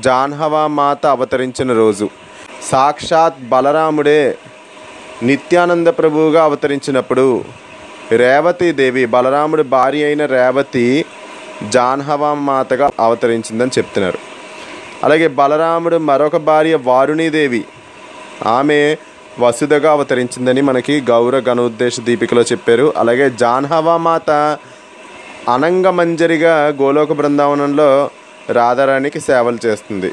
జాన్హవా మాత అవతరించిన రోజు సాక్షాత్ బలరాముడే నిత్యానంద ప్రభువుగా అవతరించినప్పుడు రేవతి దేవి బలరాముడి భార్య అయిన రేవతి జాన్హవా మాతగా అవతరించిందని చెప్తున్నారు అలాగే బలరాముడు మరొక భార్య వారుణీదేవి ఆమె వసుధగా అవతరించిందని మనకి గౌర గణోద్దేశ దీపికలో చెప్పారు అలాగే జాన్హవా మాత అనంగమంజరిగా గోలోక బృందావనంలో రాధారాణికి సేవలు చేస్తుంది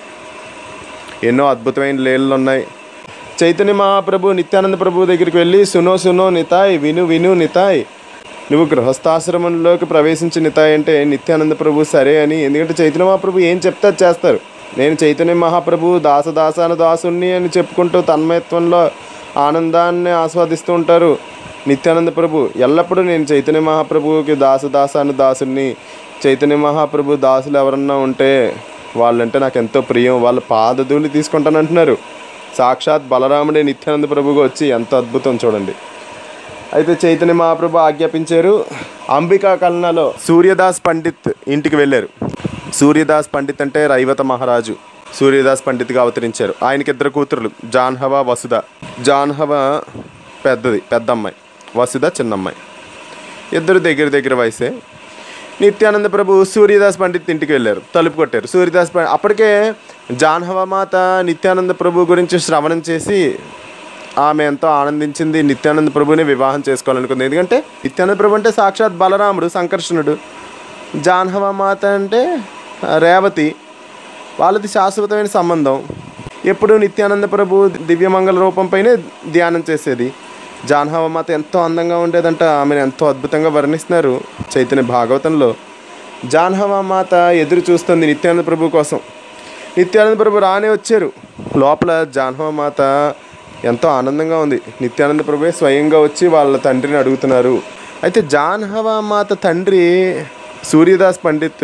ఎన్నో అద్భుతమైన లీలలు ఉన్నాయి చైతన్య మహాప్రభు నిత్యానంద ప్రభు దగ్గరికి వెళ్ళి సునో సునో నితాయ్ విను విను నితాయ్ నువ్వు గృహస్థాశ్రమంలోకి ప్రవేశించి నితాయ్ అంటే నిత్యానంద ప్రభు సరే అని ఎందుకంటే చైతన్య మహాప్రభు ఏం చెప్తే అది చేస్తారు నేను చైతన్య మహాప్రభు దాస దాసాను దాసుణ్ణి అని చెప్పుకుంటూ తన్మయత్వంలో ఆనందాన్ని ఆస్వాదిస్తూ ఉంటారు నిత్యానంద ప్రభు ఎల్లప్పుడూ నేను చైతన్య మహాప్రభువుకి దాస దాసాను దాసుణ్ణి చైతన్య మహాప్రభు దాసులు ఎవరన్నా ఉంటే వాళ్ళంటే నాకు ఎంతో ప్రియం వాళ్ళ పాదధూళి తీసుకుంటానంటున్నారు సాక్షాత్ బలరాముడే నిత్యానంద ప్రభుగా వచ్చి ఎంత అద్భుతం చూడండి అయితే చైతన్య మహాప్రభు ఆజ్ఞాపించారు అంబికా కలనలో సూర్యదాస్ పండిత్ ఇంటికి వెళ్ళారు సూర్యదాస్ పండిత్ అంటే రైవత మహారాజు సూర్యదాస్ పండిత్గా అవతరించారు ఆయనకి ఇద్దరు కూతురులు జాన్హవ వసుధ జాన్హవ పెద్దది పెద్ద అమ్మాయి వసుధ చిన్నమ్మాయి ఇద్దరు దగ్గర దగ్గర వయసే నిత్యానంద ప్రభు సూర్యదాస్ పండిత్ ఇంటికి వెళ్ళారు తలుపు కొట్టారు సూర్యదాస్ పండిత్ అప్పటికే జాన్హవ మాత నిత్యానంద ప్రభు గురించి శ్రవణం చేసి ఆమె ఎంతో ఆనందించింది నిత్యానంద ప్రభుని వివాహం చేసుకోవాలనుకుంది ఎందుకంటే నిత్యానంద ప్రభు అంటే సాక్షాత్ బలరాముడు సంకర్షణుడు జాన్హవ మాత అంటే ఆ, రేవతి వాళ్ళది శాశ్వతమైన సంబంధం ఎప్పుడు నిత్యానంద ప్రభు దివ్యమంగళ రూపంపైనే ధ్యానం చేసేది జాన్హవ మాత ఎంతో అందంగా ఉండేదంట ఆమెను ఎంతో అద్భుతంగా వర్ణిస్తున్నారు చైతన్య భాగవతంలో జాన్హవ మాత ఎదురు చూస్తుంది నిత్యానంద ప్రభు కోసం నిత్యానంద ప్రభు రానే వచ్చారు లోపల జాన్హవ మాత ఎంతో ఆనందంగా ఉంది నిత్యానంద ప్రభువే స్వయంగా వచ్చి వాళ్ళ తండ్రిని అడుగుతున్నారు అయితే జాన్హవ మాత తండ్రి సూర్యదాస్ పండిత్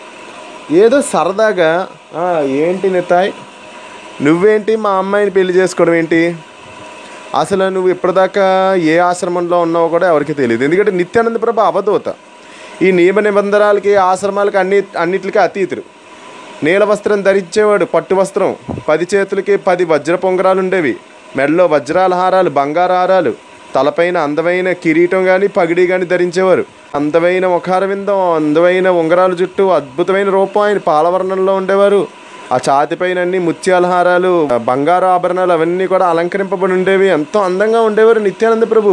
ఏదో సరదాగా "ఆ, ఏంటి నితాయ్ నువ్వేంటి మా అమ్మాయిని పెళ్లి చేసుకోవడం ఏంటి అసలు నువ్వు ఇప్పటిదాకా ఏ ఆశ్రమంలో ఉన్నావో కూడా ఎవరికి తెలియదు ఎందుకంటే నిత్యానంద ప్రభు అవధూత ఈ నియమ నిబంధనలకి ఆశ్రమాలకి అన్ని అన్నిటికీ అతీతుడు నీల వస్త్రం ధరించేవాడు పట్టు వస్త్రం పది చేతులకి పది వజ్ర పొంగరాలు ఉండేవి మెడలో వజ్రాల హారాలు బంగారు హారాలు తలపైన అందమైన కిరీటం కానీ పగిడి కానీ ధరించేవారు అందమైన ముఖార విందం అందమైన ఉంగరాల జుట్టు అద్భుతమైన రూపం ఆయన పాలవర్ణంలో ఉండేవారు ఆ ఛాతిపైన అన్ని ముత్యాల హారాలు బంగారు ఆభరణాలు అవన్నీ కూడా అలంకరింపబడి ఉండేవి ఎంతో అందంగా ఉండేవారు నిత్యానంద ప్రభు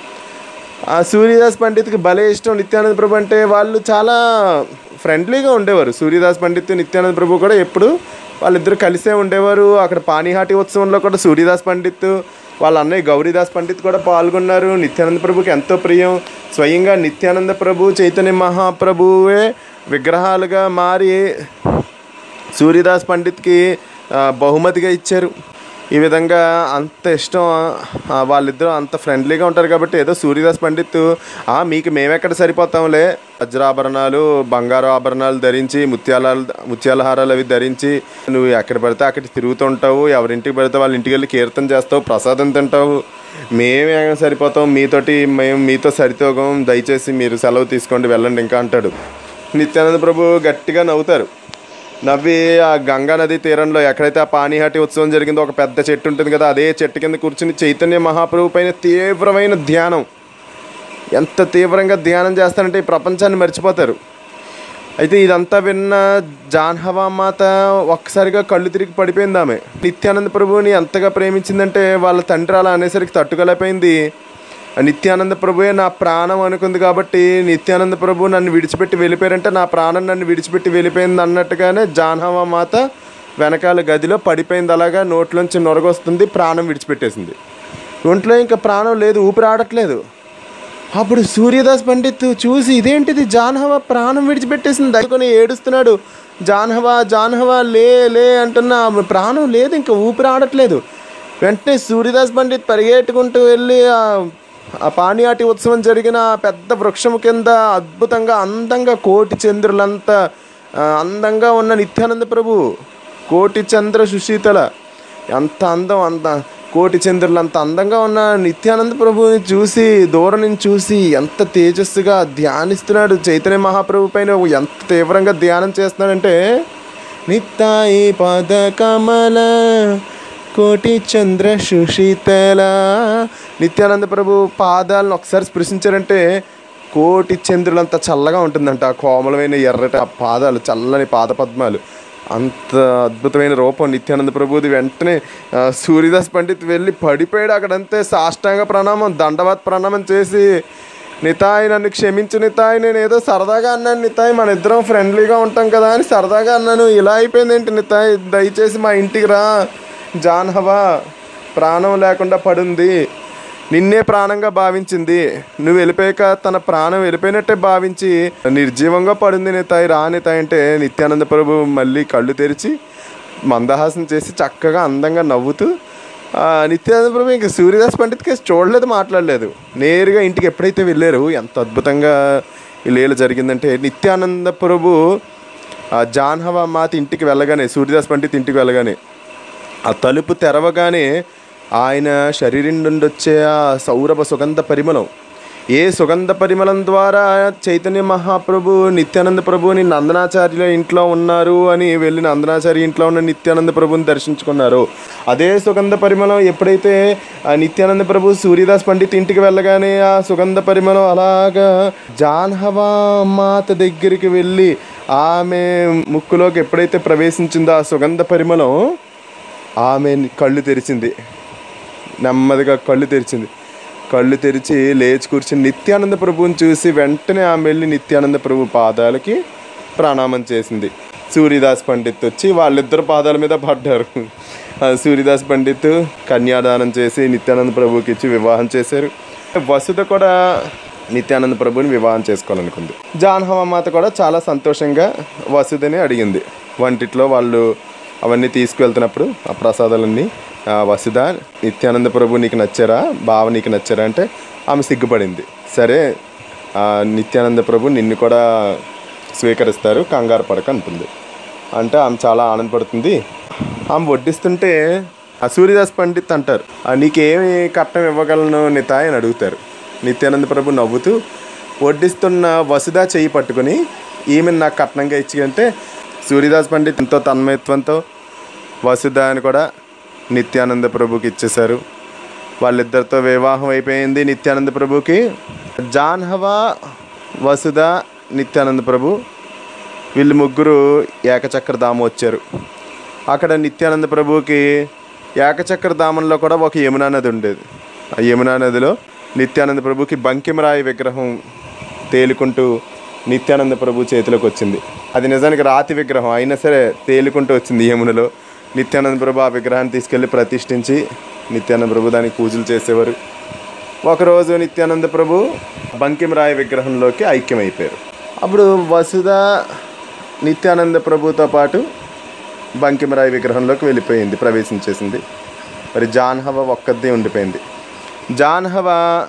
ఆ సూర్యదాస్ పండిత్కి భలే ఇష్టం నిత్యానంద ప్రభు అంటే వాళ్ళు చాలా ఫ్రెండ్లీగా ఉండేవారు సూర్యదాస్ పండిత్ నిత్యానంద ప్రభు కూడా ఎప్పుడు వాళ్ళిద్దరు కలిసే ఉండేవారు అక్కడ పానీహాటి ఉత్సవంలో కూడా సూర్యదాస్ పండిత్ వాళ్ళ అన్నయ్య గౌరీదాస్ పండిత్ కూడా పాల్గొన్నారు నిత్యానంద ప్రభుకి ఎంతో ప్రియం స్వయంగా నిత్యానంద ప్రభు చైతన్య మహాప్రభువే విగ్రహాలుగా మారి సూర్యదాస్ పండిత్కి ఆ, బహుమతిగా ఇచ్చారు ఈ విధంగా అంత ఇష్టం ఆ, వాళ్ళిద్దరూ అంత ఫ్రెండ్లీగా ఉంటారు కాబట్టి ఏదో సూర్యదాస్ పండిత్ "ఆ, మీకు మేమెక్కడ సరిపోతాంలే వజ్రాభరణాలు బంగారు ఆభరణాలు ధరించి ముత్యాల ముత్యాల హారాలు అవి ధరించి నువ్వు ఎక్కడ పడితే అక్కడ తిరుగుతుంటావు ఎవరింటికి పడితే వాళ్ళ ఇంటికి వెళ్ళి కీర్తన చేస్తావు ప్రసాదం తింటావు మేమే సరిపోతాం మీతోటి మేము మీతో సరితోగం దయచేసి మీరు సెలవు తీసుకోండి వెళ్ళండి ఇంకా అంటాడు నిత్యానంద ప్రభు గట్టిగా నవ్వుతారు నవ్వి ఆ గంగా నది తీరంలో ఎక్కడైతే ఆ పానీహాటి ఉత్సవం జరిగిందో ఒక పెద్ద చెట్టు ఉంటుంది కదా అదే చెట్టు కింద కూర్చుని చైతన్య మహాప్రభు పైన తీవ్రమైన ధ్యానం ఎంత తీవ్రంగా ధ్యానం చేస్తారంటే ఈ ప్రపంచాన్ని మర్చిపోతారు అయితే ఇదంతా విన్న జాన్హవా మాత ఒక్కసారిగా కళ్ళు తిరిగి పడిపోయింది ఆమె నిత్యానంద ప్రభువుని ఎంతగా ప్రేమించిందంటే వాళ్ళ తండ్రి అలా అనేసరికి తట్టుకోలేకపోయింది ఆ నిత్యానంద ప్రభువే నా ప్రాణం అనుకుంది కాబట్టి నిత్యానంద ప్రభు నన్ను విడిచిపెట్టి వెళ్ళిపోయారంటే నా ప్రాణం నన్ను విడిచిపెట్టి వెళ్ళిపోయింది అన్నట్టుగానే జాన్హవా మాత వెనకాల గదిలో పడిపోయింది అలాగా నోట్లోంచి నొరగొస్తుంది ప్రాణం విడిచిపెట్టేసింది ఒంట్లో ఇంకా ప్రాణం లేదు ఊపిరి ఆడట్లేదు అప్పుడు సూర్యదాస్ పండిత్ చూసి ఇదేంటిది జాన్హవా ప్రాణం విడిచిపెట్టేసింది దయకొని ఏడుస్తున్నాడు జాన్హవా జాన్హవా లే లే అంటున్న ఆమె ప్రాణం లేదు ఇంకా ఊపిరి ఆడట్లేదు వెంటనే సూర్యదాస్ పండిత్ పరిగెట్టుకుంటూ వెళ్ళి ఆ ఆ పానీయాటి ఉత్సవం జరిగిన ఆ పెద్ద వృక్షం కింద అద్భుతంగా అందంగా కోటి చంద్రులంతా ఆ, అందంగా ఉన్న నిత్యానంద ప్రభు కోటి చంద్ర సుశీతల ఎంత అందం అంత కోటి చంద్రులు అంత అందంగా ఉన్న నిత్యానంద ప్రభువుని చూసి దూరం నుంచి చూసి ఎంత తేజస్సుగా ధ్యానిస్తున్నాడు చైతన్య మహాప్రభు పైన ఎంత తీవ్రంగా ధ్యానం చేస్తున్నాడంటే నిత్తాయి పద కమల కోటి చంద్ర సుషితల నిత్యానంద ప్రభు పాదాలను ఒకసారి స్పృశించారంటే కోటి చంద్రులంత చల్లగా ఉంటుందంట ఆ కోమలమైన ఎర్రటి ఆ పాదాలు చల్లని పాద పద్మాలు అంత అద్భుతమైన రూపం నిత్యానంద ప్రభుది వెంటనే ఆ, సూర్యదాస్ పండిత్ వెళ్ళి పడిపోయాడు అక్కడంతే సాష్టాంగ ప్రణామం దండవత్ ప్రణామం చేసి నితాయి నన్ను క్షమించు నితాయి నేను ఏదో సరదాగా అన్నాను నితాయి మన ఇద్దరం ఫ్రెండ్లీగా ఉంటాం కదా అని సరదాగా అన్నాను ఇలా అయిపోయింది ఏంటి నితాయి దయచేసి మా ఇంటికి రా జాన్హవా ప్రాణం లేకుండా పడుంది నిన్నే ప్రాణంగా భావించింది నువ్వు వెళ్ళిపోయాక తన ప్రాణం వెళ్ళిపోయినట్టే భావించి నిర్జీవంగా పడింది నితాయి రా నితాయి అంటే నిత్యానంద ప్రభు మళ్ళీ కళ్ళు తెరిచి మందహాసం చేసి చక్కగా అందంగా నవ్వుతూ ఆ, నిత్యానంద ప్రభు ఇంకా సూర్యదాస్ పండిత్ కేసు చూడలేదు మాట్లాడలేదు నేరుగా ఇంటికి ఎప్పుడైతే వెళ్ళారు ఎంత అద్భుతంగా ఈ లీల జరిగిందంటే నిత్యానంద ప్రభు ఆ జాన్హవా మాత ఇంటికి వెళ్ళగానే సూర్యదాస్ పండిత్ ఇంటికి వెళ్ళగానే ఆ తలుపు తెరవగానే ఆయన శరీరం నుండి వచ్చే ఆ సౌరభ సుగంధ పరిమళం ఏ సుగంధ పరిమళం ద్వారా చైతన్య మహాప్రభు నిత్యానంద ప్రభుని నందనాచార్యుల ఇంట్లో ఉన్నారు అని వెళ్ళి నందనాచార్య ఇంట్లో ఉన్న నిత్యానంద ప్రభుని దర్శించుకున్నారు అదే సుగంధ పరిమళం ఎప్పుడైతే ఆ నిత్యానంద ప్రభు సూర్యదాస్ పండిత్ ఇంటికి వెళ్ళగానే ఆ సుగంధ పరిమళం అలాగా జాన్హవా మాత దగ్గరికి వెళ్ళి ఆమె ముక్కులోకి ఎప్పుడైతే ప్రవేశించిందో ఆ సుగంధ పరిమళం ఆమె కళ్ళు తెరిచింది నెమ్మదిగా కళ్ళు తెరిచింది కళ్ళు తెరిచి లేచి కూర్చుని నిత్యానంద ప్రభువుని చూసి వెంటనే ఆమె వెళ్ళి నిత్యానంద ప్రభు పాదాలకి ప్రణామం చేసింది సూర్యదాస్ పండిత్ వచ్చి వాళ్ళిద్దరు పాదాల మీద పడ్డారు ఆ సూర్యదాస్ పండిత్ కన్యాదానం చేసి నిత్యానంద ప్రభువుకి ఇచ్చి వివాహం చేశారు వసుధ కూడా నిత్యానంద ప్రభుని వివాహం చేసుకోవాలనుకుంది జాన్హవ మాత కూడా చాలా సంతోషంగా వసుధని అడిగింది వంటిట్లో వాళ్ళు అవన్నీ తీసుకువెళ్తున్నప్పుడు ఆ ప్రసాదాలన్నీ ఆ, వసుధ నిత్యానంద ప్రభు నీకు నచ్చారా బావ నీకు నచ్చారా అంటే ఆమె సిగ్గుపడింది సరే ఆ, నిత్యానంద ప్రభు నిన్ను కూడా స్వీకరిస్తారు కంగారు పడక అంటుంది అంటే ఆమె చాలా ఆనందపడుతుంది ఆమె వడ్డిస్తుంటే ఆ సూర్యదాస్ పండిత్ అంటారు "ఆ, నీకేమి కట్నం ఇవ్వగలను నితాయ్ అని అడుగుతారు నిత్యానంద ప్రభు నవ్వుతూ వడ్డిస్తున్న వసుధ చెయ్యి పట్టుకొని ఈమెను నాకు కట్నంగా ఇచ్చి అంటే సూర్యదాస్ పండిత్ ఎంతో తన్మయత్వంతో వసుధ అని కూడా నిత్యానంద ప్రభుకి ఇచ్చేశారు వాళ్ళిద్దరితో వివాహం అయిపోయింది నిత్యానంద ప్రభుకి జాన్హవా వసుధ నిత్యానంద ప్రభు వీళ్ళు ముగ్గురు ఏకచక్ర ధామం వచ్చారు అక్కడ నిత్యానంద ప్రభువుకి ఏకచక్ర ధామంలో కూడా ఒక యమునా నది ఉండేది ఆ యమునా నదిలో నిత్యానంద ప్రభుకి బంకిమరాయి విగ్రహం తేలుకుంటూ నిత్యానంద ప్రభు చేతిలోకి వచ్చింది అది నిజానికి రాతి విగ్రహం అయినా సరే తేలుకుంటూ వచ్చింది యమునలో నిత్యానంద ప్రభు ఆ విగ్రహాన్ని తీసుకెళ్ళి ప్రతిష్ఠించి నిత్యానంద ప్రభు దానికి పూజలు చేసేవారు ఒకరోజు నిత్యానంద ప్రభు బంకిమరాయి విగ్రహంలోకి ఐక్యమైపోయారు అప్పుడు వసుధ నిత్యానంద ప్రభుతో పాటు బంకిమరాయి విగ్రహంలోకి వెళ్ళిపోయింది ప్రవేశించేసింది మరి జాన్హవ ఒక్కదే ఉండిపోయింది జాన్హవ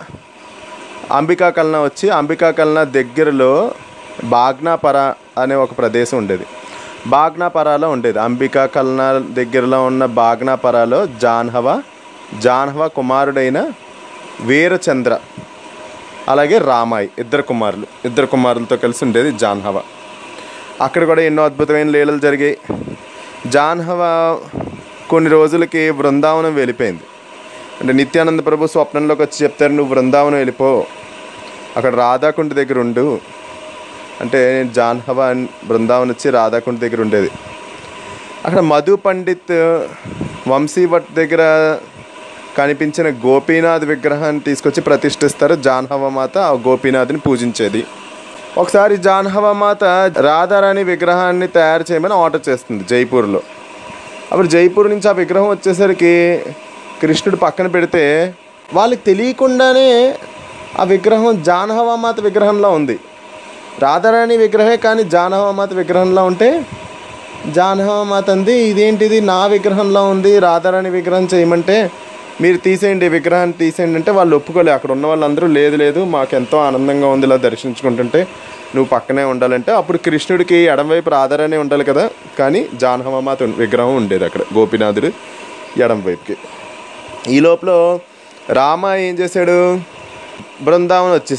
అంబికా కల్నా వచ్చి అంబికా కల్నా దగ్గరలో బాగ్నాపర అనే ఒక ప్రదేశం ఉండేది బాగ్నాపరాలో ఉండేది అంబికా కల్నా దగ్గరలో ఉన్న బాగ్నాపరాలో జాన్హవ జాన్హవ కుమారుడైన వీరచంద్ర అలాగే రామాయి ఇద్దరు కుమారులు ఇద్దరు కుమారులతో కలిసి ఉండేది జాన్హవ అక్కడ కూడా ఎన్నో అద్భుతమైన లీలలు జరిగాయి జాన్హవ కొన్ని రోజులకి బృందావనం వెళ్ళిపోయింది అంటే నిత్యానంద ప్రభు స్వప్నంలోకి వచ్చి చెప్తారు నువ్వు బృందావనం వెళ్ళిపో అక్కడ రాధాకుంట దగ్గర ఉండు అంటే జాన్హవ అన్- బృందావనం వచ్చి రాధాకుంట దగ్గర ఉండేది అక్కడ మధు పండిత్ వంశీ భట్ దగ్గర కనిపించిన గోపీనాథ్ విగ్రహాన్ని తీసుకొచ్చి ప్రతిష్ఠిస్తారు జాన్హవ మాత ఆ గోపీనాథ్ని పూజించేది ఒకసారి జాన్హవ మాత రాధారాణి విగ్రహాన్ని తయారు చేయమని ఆర్డర్ చేస్తుంది జైపూర్లో అప్పుడు జైపూర్ నుంచి ఆ విగ్రహం వచ్చేసరికి కృష్ణుడు పక్కన పెడితే వాళ్ళకి తెలియకుండానే ఆ విగ్రహం జానహవ మాత విగ్రహంలో ఉంది రాధారాణి విగ్రహమే కానీ జానహవ మాత విగ్రహంలో ఉంటే జానహవ మాత అంది ఇదేంటిది నా విగ్రహంలో ఉంది రాధారాణి విగ్రహం చేయమంటే మీరు తీసేయండి ఈ విగ్రహాన్ని తీసేయండి అంటే వాళ్ళు ఒప్పుకోలే అక్కడ ఉన్న వాళ్ళందరూ లేదు లేదు మాకు ఎంతో ఆనందంగా ఉంది ఇలా దర్శించుకుంటుంటే నువ్వు పక్కనే ఉండాలంటే అప్పుడు కృష్ణుడికి ఎడమవైపు రాధారాణి ఉండాలి కదా కానీ జానహవ మాత విగ్రహం ఉండేది అక్కడ గోపీనాథుడు ఎడమ వైపుకి ఈ లోపల రామ ఏం చేశాడు బృందావనం వచ్చేసారు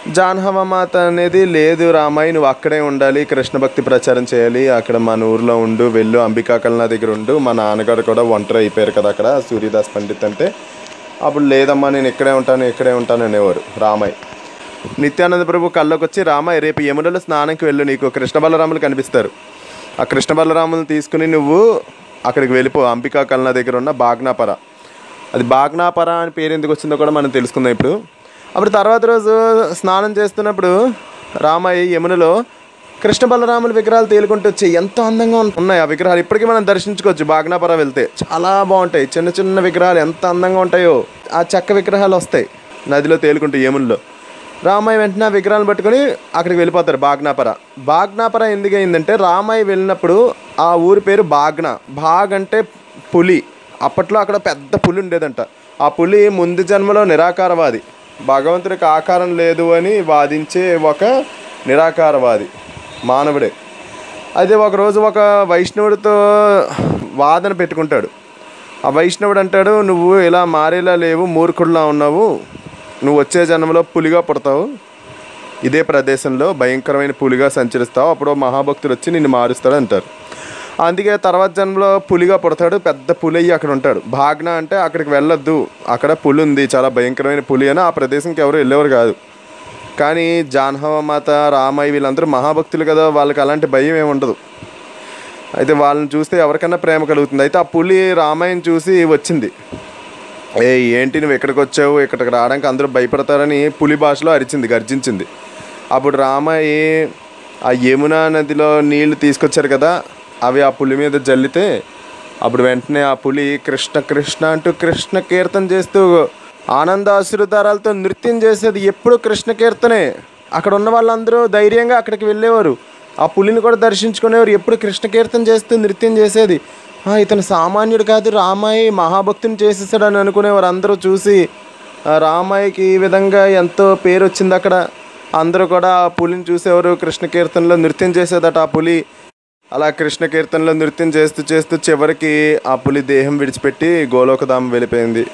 జాన్హవ మాత అనేది లేదు రామాయి నువ్వు అక్కడే ఉండాలి కృష్ణ భక్తి ప్రచారం చేయాలి అక్కడ మన ఊర్లో ఉండు వెళ్ళు అంబికా కల్నా దగ్గర ఉండు మా నాన్నగారు కూడా ఒంటరి అయిపోయారు కదా అక్కడ సూర్యదాస్ పండిత్ అంటే అప్పుడు లేదమ్మా నేను ఇక్కడే ఉంటాను ఇక్కడే ఉంటాను అనేవారు రామయ్య నిత్యానంద ప్రభు కళ్ళకి వచ్చి రామయ్య రేపు యమునలో స్నానంకి వెళ్ళు నీకు కృష్ణ బలరాములు కనిపిస్తారు ఆ కృష్ణ బలరాములు తీసుకుని నువ్వు అక్కడికి వెళ్ళిపో అంబికా కల్నా దగ్గర ఉన్న బాగ్నాపర అది బాగ్నాపర అని పేరు ఎందుకు వచ్చిందో కూడా మనం తెలుసుకుందాం ఇప్పుడు అప్పుడు తర్వాత రోజు స్నానం చేస్తున్నప్పుడు రామయ్య యమునలో కృష్ణ బలరాముల విగ్రహాలు తేలుకుంటూ వచ్చి ఎంతో అందంగా ఉన్- ఉన్నాయి ఆ విగ్రహాలు ఇప్పటికీ మనం దర్శించుకోవచ్చు బాగ్నాపర వెళ్తే చాలా బాగుంటాయి చిన్న చిన్న విగ్రహాలు ఎంత అందంగా ఉంటాయో ఆ చెక్క విగ్రహాలు వస్తాయి నదిలో తేలుకుంటూ యమునలో రామయ్య వెంటనే ఆ విగ్రహాలను పట్టుకొని అక్కడికి వెళ్ళిపోతారు బాగ్నాపర బాగ్నాపర ఎందుకు అయిందంటే రామయ్య వెళ్ళినప్పుడు ఆ ఊరి పేరు బాగ్న బాగ్ అంటే పులి అప్పట్లో అక్కడ పెద్ద పులి ఉండేదంట ఆ పులి ముందు జన్మలో నిరాకారవాది భగవంతుడికి ఆకారం లేదు అని వాదించే ఒక నిరాకారవాది మానవుడే అయితే ఒకరోజు ఒక వైష్ణవుడితో వాదన పెట్టుకుంటాడు ఆ వైష్ణవుడు అంటాడు నువ్వు ఇలా మారేలా లేవు మూర్ఖుడిలా ఉన్నావు నువ్వు వచ్చే జన్మలో పులిగా పుడతావు ఇదే ప్రదేశంలో భయంకరమైన పులిగా సంచరిస్తావు అప్పుడు ఓ మహాభక్తుడు వచ్చి నిన్ను మారుస్తాడు అంటారు అందుకే తర్వాత జన్మలో పులిగా పుడతాడు పెద్ద పులి అయ్యి అక్కడ ఉంటాడు భాగ్న అంటే అక్కడికి వెళ్ళొద్దు అక్కడ పులి ఉంది చాలా భయంకరమైన పులి అని ఆ ప్రదేశంకి ఎవరు వెళ్ళేవారు కాదు కానీ జాన్హవ మాత రామయ్య వీళ్ళందరూ మహాభక్తులు కదా వాళ్ళకి అలాంటి భయం ఏమి ఉండదు అయితే వాళ్ళని చూస్తే ఎవరికైనా ప్రేమ కలుగుతుంది అయితే ఆ పులి రామాయణ్ చూసి వచ్చింది ఏ ఏంటి నువ్వు ఎక్కడికి వచ్చావు ఇక్కడికి రావడానికి అందరూ భయపడతారని పులి భాషలో అరిచింది గర్జించింది అప్పుడు రామయ్య ఆ యమునా నదిలో నీళ్లు తీసుకొచ్చారు కదా అవి ఆ పులి మీద జల్లితే అప్పుడు వెంటనే ఆ పులి కృష్ణ కృష్ణ అంటూ కృష్ణ కీర్తన చేస్తూ ఆనంద అశ్రుతారాలతో నృత్యం చేసేది ఎప్పుడు కృష్ణ కీర్తనే అక్కడ ఉన్న వాళ్ళందరూ ధైర్యంగా అక్కడికి వెళ్ళేవారు ఆ పులిని కూడా దర్శించుకునేవారు ఎప్పుడు కృష్ణ కీర్తన చేస్తూ నృత్యం చేసేది "ఆ, ఇతను సామాన్యుడు కాదు రామాయి మహాభక్తిని చేసేసాడని అనుకునేవారు అందరూ చూసి ఆ రామాయికి ఈ విధంగా ఎంతో పేరు వచ్చింది అక్కడ అందరూ కూడా ఆ పులిని చూసేవారు కృష్ణ కీర్తనలో నృత్యం చేసేదట ఆ పులి అలా కృష్ణ కీర్తనలో నృత్యం చేస్తూ చేస్తూ చివరికి ఆ పులి దేహం విడిచిపెట్టి గోలోకధామం వెళ్ళిపోయింది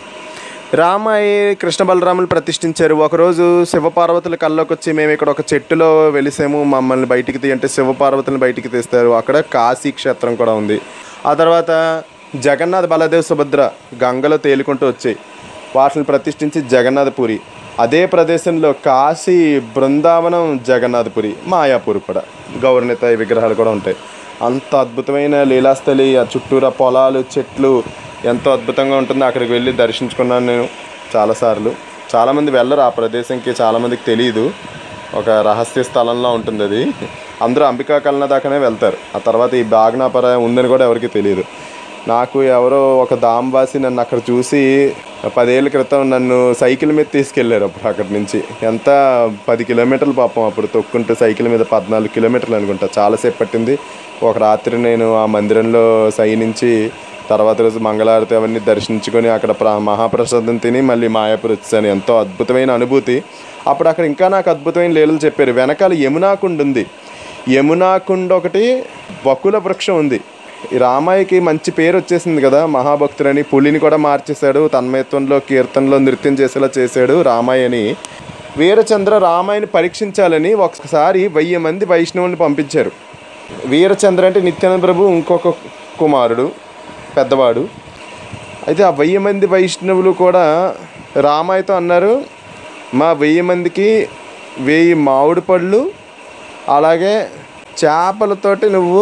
రామాయి కృష్ణ బలరాములు ప్రతిష్ఠించారు ఒకరోజు శివపార్వతుల కల్లోకి వచ్చి మేము ఇక్కడ ఒక చెట్టులో వెలిసాము మమ్మల్ని బయటికి తీ అంటే శివపార్వతులను బయటికి తీస్తారు అక్కడ కాశీ క్షేత్రం కూడా ఉంది ఆ తర్వాత జగన్నాథ్ బలదేవ్ సుభద్ర గంగలో తేలుకుంటూ వచ్చాయి వాటిని ప్రతిష్ఠించి జగన్నాథపురి అదే ప్రదేశంలో కాశీ బృందావనం జగన్నాథపురి మాయాపూర్ కూడా గౌరనిత విగ్రహాలు కూడా ఉంటాయి అంత అద్భుతమైన లీలాస్థలి ఆ చుట్టూరా పొలాలు చెట్లు ఎంతో అద్భుతంగా ఉంటుంది అక్కడికి వెళ్ళి దర్శించుకున్నాను నేను చాలాసార్లు చాలామంది వెళ్ళరు ఆ ప్రదేశంకి చాలామందికి తెలియదు ఒక రహస్య స్థలంలో ఉంటుంది అది అందరూ అంబికా కలన దాకానే వెళ్తారు ఆ తర్వాత ఈ బాగ్నాపర ఉందని కూడా ఎవరికి తెలియదు నాకు ఎవరో ఒక దాంబాసి నన్ను అక్కడ చూసి పదేళ్ల క్రితం నన్ను సైకిల్ మీద తీసుకెళ్లారు అప్పుడు అక్కడి నుంచి ఎంత పది కిలోమీటర్లు పాపం అప్పుడు తొక్కుంటూ సైకిల్ మీద పద్నాలుగు కిలోమీటర్లు అనుకుంటా చాలాసేపు పట్టింది ఒక రాత్రి నేను ఆ మందిరంలో సైనించి తర్వాత రోజు మంగళారతి అవన్నీ దర్శించుకొని అక్కడ ప్ర మహాప్రసాదం తిని మళ్ళీ మాయాపూర్ వచ్చాను ఎంతో అద్భుతమైన అనుభూతి అప్పుడు అక్కడ ఇంకా నాకు అద్భుతమైన లీలలు చెప్పారు వెనకాల యమునాకుండ ఉంది యమునాకుండ ఒకటి బకుల వృక్షం ఉంది ఈ రామాయికి మంచి పేరు వచ్చేసింది కదా మహాభక్తుడని పులిని కూడా మార్చేశాడు తన్మయత్వంలో కీర్తనలో నృత్యం చేసేలా చేశాడు రామాయి అని వీరచంద్ర రామాయని పరీక్షించాలని ఒకసారి వెయ్యి మంది వైష్ణవుల్ని పంపించారు వీరచంద్ర అంటే నిత్యానంద ప్రభు ఇంకొక కుమారుడు పెద్దవాడు అయితే ఆ వెయ్యి మంది వైష్ణవులు కూడా రామాయతో అన్నారు మా వెయ్యి మందికి వెయ్యి మామిడి పళ్ళు అలాగే చేపలతోటి నువ్వు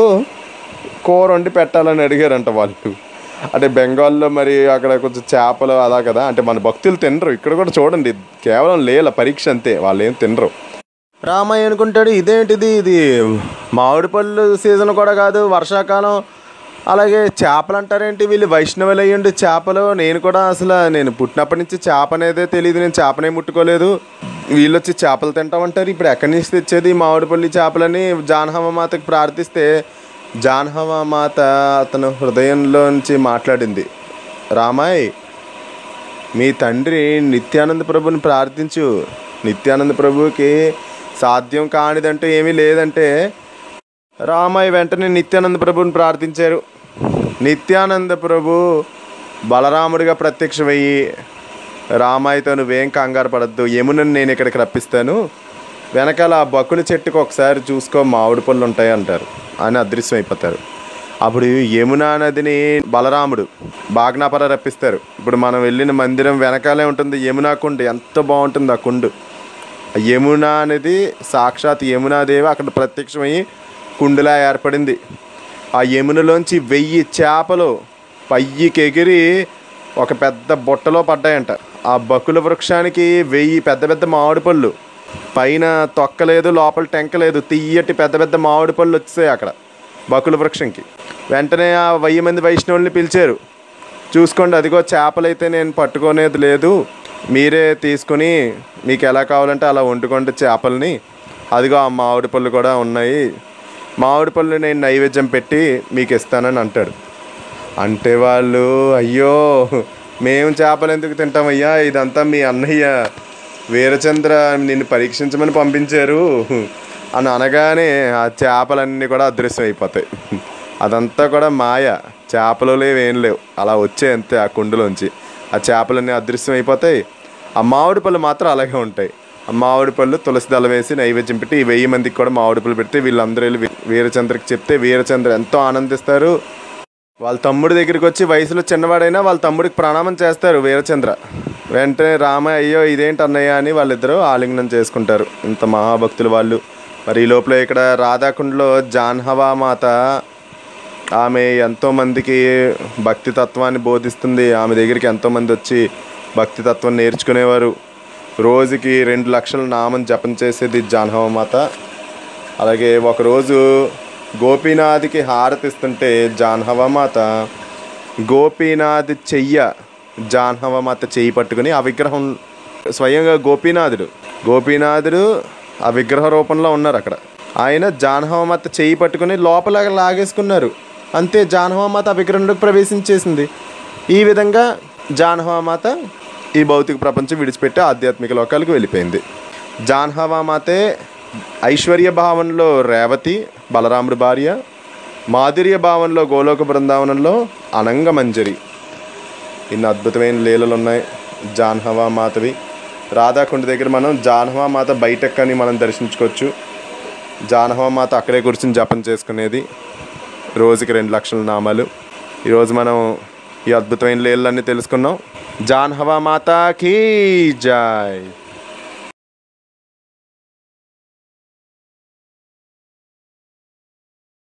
కూర వండి పెట్టాలని అడిగారంట వాళ్ళు అంటే బెంగాల్లో మరి అక్కడ కొంచెం చేపలు అలా కదా అంటే మన భక్తులు తినరు ఇక్కడ కూడా చూడండి కేవలం లేల పరీక్ష అంతే వాళ్ళు ఏం తినరు రామయ్య అనుకుంటాడు ఇదేంటిది ఇది మామిడి పళ్ళు సీజన్ కూడా కాదు వర్షాకాలం అలాగే చేపలు అంటారేంటి వీళ్ళు వైష్ణవులు అయ్యండి చేపలు నేను కూడా అసలు నేను పుట్టినప్పటి నుంచి చేప అనేదే తెలియదు నేను చేపనే ముట్టుకోలేదు వీళ్ళు వచ్చి చేపలు తింటామంటారు ఇప్పుడు ఎక్కడి నుంచి తెచ్చేది మామిడిపల్లి చేపలని జానహమ్మ మాతకి ప్రార్థిస్తే జానహమ్మ మాత అతను హృదయంలోంచి మాట్లాడింది రామాయ్ మీ తండ్రి నిత్యానంద ప్రభుని ప్రార్థించు నిత్యానంద ప్రభుకి సాధ్యం కానిదంటూ ఏమీ లేదంటే రామయ్య వెంటనే నిత్యానంద ప్రభుని ప్రార్థించారు నిత్యానంద ప్రభు బలరాముడిగా ప్రత్యక్షమయ్యి రామాయితో నువ్వేం కంగారు పడద్దు యమునని నేను ఇక్కడికి రప్పిస్తాను వెనకాల ఆ బకుని చెట్టుకు ఒకసారి చూసుకో మామిడి పళ్ళు ఉంటాయి అంటారు అని అదృశ్యం అయిపోతారు అప్పుడు యమునా నదిని బలరాముడు బాగ్నాపర రప్పిస్తారు ఇప్పుడు మనం వెళ్ళిన మందిరం వెనకాలే ఉంటుంది యమునా కుండ ఎంత బాగుంటుంది ఆ కుండు ఆ యమున అనేది సాక్షాత్ యమునాదేవి అక్కడ ప్రత్యక్షమయ్యి కుండులా ఏర్పడింది ఆ యమునలోంచి వెయ్యి చేపలు పయ్యికి ఎగిరి ఒక పెద్ద బుట్టలో పడ్డాయంట ఆ బకుల వృక్షానికి వెయ్యి పెద్ద పెద్ద మామిడి పళ్ళు పైన తొక్కలేదు లోపల టెంక లేదు తీయటి పెద్ద పెద్ద మామిడి పళ్ళు వచ్చాయి అక్కడ బకుల వృక్షంకి వెంటనే ఆ వెయ్యి మంది వైష్ణవుల్ని పిలిచారు చూసుకోండి అదిగో చేపలైతే నేను పట్టుకునేది లేదు మీరే తీసుకుని మీకు ఎలా కావాలంటే అలా వండుకోండి చేపల్ని అదిగో ఆ మామిడి పళ్ళు కూడా ఉన్నాయి మామిడి పళ్ళు నేను నైవేద్యం పెట్టి మీకు ఇస్తానని అంటాడు అంటే వాళ్ళు అయ్యో మేము చేపలు ఎందుకు తింటామయ్యా ఇదంతా మీ అన్నయ్య వీరచంద్ర నిన్ను పరీక్షించమని పంపించారు అని అనగానే ఆ చేపలన్నీ కూడా అదృశ్యం అయిపోతాయి అదంతా కూడా మాయ చేపలు లేవు ఏం లేవు అలా వచ్చే అంతే ఆ కుండలోంచి ఆ చేపలన్నీ అదృశ్యం అయిపోతాయి ఆ మామిడి పళ్ళు మాత్రం అలాగే ఉంటాయి ఆ మామిడి పళ్ళు తులసి దళ వేసి నైవేద్యం పెట్టి ఈ వెయ్యి మందికి కూడా మామిడి పళ్ళు పెడితే వీళ్ళందరూ వెళ్ళి వీ- వీరచంద్రకి చెప్తే వీరచంద్ర ఎంతో ఆనందిస్తారు వాళ్ళ తమ్ముడి దగ్గరికి వచ్చి వయసులో చిన్నవాడైనా వాళ్ళ తమ్ముడికి ప్రణామం చేస్తారు వీరచంద్ర వెంటనే రామ అయ్యో ఇదేంటి అన్నయ్య అని వాళ్ళిద్దరూ ఆలింగనం చేసుకుంటారు ఇంత మహాభక్తులు వాళ్ళు మరి ఈ లోపల ఇక్కడ రాధాకుండలో జాన్హవా మాత ఆమె ఎంతోమందికి భక్తి తత్వాన్ని బోధిస్తుంది ఆమె దగ్గరికి ఎంతోమంది వచ్చి భక్తి తత్వం నేర్చుకునేవారు రోజుకి రెండు లక్షల నామం జపం చేసేది జాన్హవ మాత అలాగే ఒకరోజు గోపీనాథ్కి హారతిస్తుంటే జాన్హవ మాత గోపీనాథ్ చెయ్య జాన్హవ మాత చెయ్యి పట్టుకుని ఆ విగ్రహం స్వయంగా గోపీనాథుడు గోపీనాథుడు ఆ విగ్రహ రూపంలో ఉన్నారు అక్కడ ఆయన జాన్హవ మాత చెయ్యి పట్టుకుని లోపల లాగేసుకున్నారు అంతే జాన్హవ మాత ఆ విగ్రహంలోకి ప్రవేశించేసింది ఈ విధంగా జాన్హవ మాత ఈ భౌతిక ప్రపంచం విడిచిపెట్టి ఆధ్యాత్మిక లోకాలకు వెళ్ళిపోయింది జాన్హవా మాతే ఐశ్వర్య భావనలో రేవతి బలరాముడి భార్య మాధుర్య భావనలో గోలోక బృందావనంలో అనంగ మంజరి ఇన్ని అద్భుతమైన లీలలు ఉన్నాయి జాన్హవా మాతవి రాధాకుండ దగ్గర మనం జాన్హవా మాత బయటకు అని మనం దర్శించుకోవచ్చు జాన్హవా మాత అక్కడే కూర్చుని జపం చేసుకునేది రోజుకి రెండు లక్షల నామాలు ఈరోజు మనం ఈ అద్భుతమైన లీలలన్నీ తెలుసుకున్నాం జాన్హవా మాతాకి జాయ్